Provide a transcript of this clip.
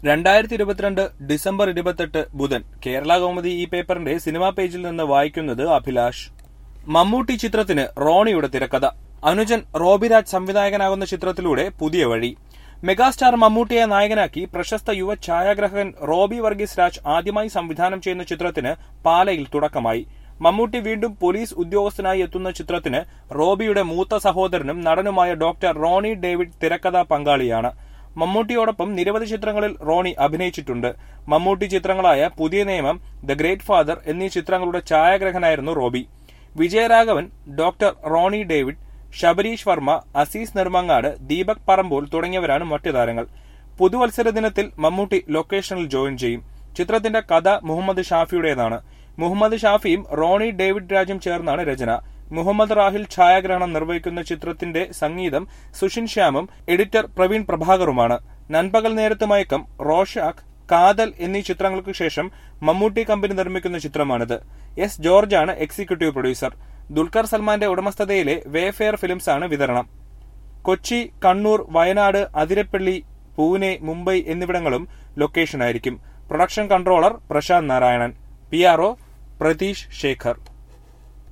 രണ്ടായിരത്തി ഇരുപത്തിരണ്ട് ഡിസംബർ ഇരുപത്തെട്ട് ബുധൻ കേരള കൗമുദി ഈ പേപ്പറിന്റെ സിനിമാ പേജിൽ നിന്ന് വായിക്കുന്നത് അഭിലാഷ് മമ്മൂട്ടി ചിത്രത്തിന് റോണിയുടെ തിരക്കഥ അനുജൻ റോബിരാജ് സംവിധായകനാകുന്ന ചിത്രത്തിലൂടെ പുതിയ വഴി മെഗാസ്റ്റാർ മമ്മൂട്ടിയെ നായകനാക്കി പ്രശസ്ത യുവ ഛായാഗ്രഹകൻ റോബി വർഗീസ് രാജ് ആദ്യമായി സംവിധാനം ചെയ്യുന്ന ചിത്രത്തിന് പാലയിൽ തുടക്കമായി മമ്മൂട്ടി വീണ്ടും പോലീസ് ഉദ്യോഗസ്ഥനായി എത്തുന്ന ചിത്രത്തിന് റോബിയുടെ മൂത്ത സഹോദരനും നടനുമായ ഡോക്ടർ റോണി ഡേവിഡ് തിരക്കഥാ പങ്കാളിയാണ് മമ്മൂട്ടിയോടൊപ്പം നിരവധി ചിത്രങ്ങളിൽ റോണി അഭിനയിച്ചിട്ടുണ്ട് മമ്മൂട്ടി ചിത്രങ്ങളായ പുതിയ നിയമം ദ ഗ്രേറ്റ് ഫാദർ എന്നീ ചിത്രങ്ങളുടെ ഛായാഗ്രഹനായിരുന്നു റോബി വിജയരാഘവൻ ഡോക്ടർ റോണി ഡേവിഡ് ശബരീഷ് വർമ്മ അസീസ് നെടുമങ്ങാട് ദീപക് പറമ്പോൾ തുടങ്ങിയവരാണ് മറ്റു താരങ്ങൾ പുതുവത്സര ദിനത്തിൽ മമ്മൂട്ടി ലൊക്കേഷനിൽ ജോയിൻ ചെയ്യും ചിത്രത്തിന്റെ കഥ മുഹമ്മദ് ഷാഫിയുടേതാണ് മുഹമ്മദ് ഷാഫിയും റോണി ഡേവിഡ് രാജും ചേർന്നാണ് രചന മുഹമ്മദ് റാഹിൽ ഛായാഗ്രഹണം നിർവഹിക്കുന്ന ചിത്രത്തിന്റെ സംഗീതം സുഷിൻ ശ്യാമും എഡിറ്റർ പ്രവീൺ പ്രഭാകറുമാണ് നൻപകൽ നേരത്ത് മയക്കം റോഷാക്ക് കാതൽ എന്നീ ചിത്രങ്ങൾക്ക് ശേഷം മമ്മൂട്ടി കമ്പനി നിർമ്മിക്കുന്ന ചിത്രമാണിത് എസ് ജോർജാണ് എക്സിക്യൂട്ടീവ് പ്രൊഡ്യൂസർ ദുൽഖർ സൽമാന്റെ ഉടമസ്ഥതയിലെ വേഫെയർ ഫിലിംസാണ് വിതരണം കൊച്ചി കണ്ണൂർ വയനാട് അതിരപ്പള്ളി പൂനെ മുംബൈ എന്നിവിടങ്ങളും ലൊക്കേഷനായിരിക്കും production controller Prashant Narayanan P R O Pratheesh Shekhar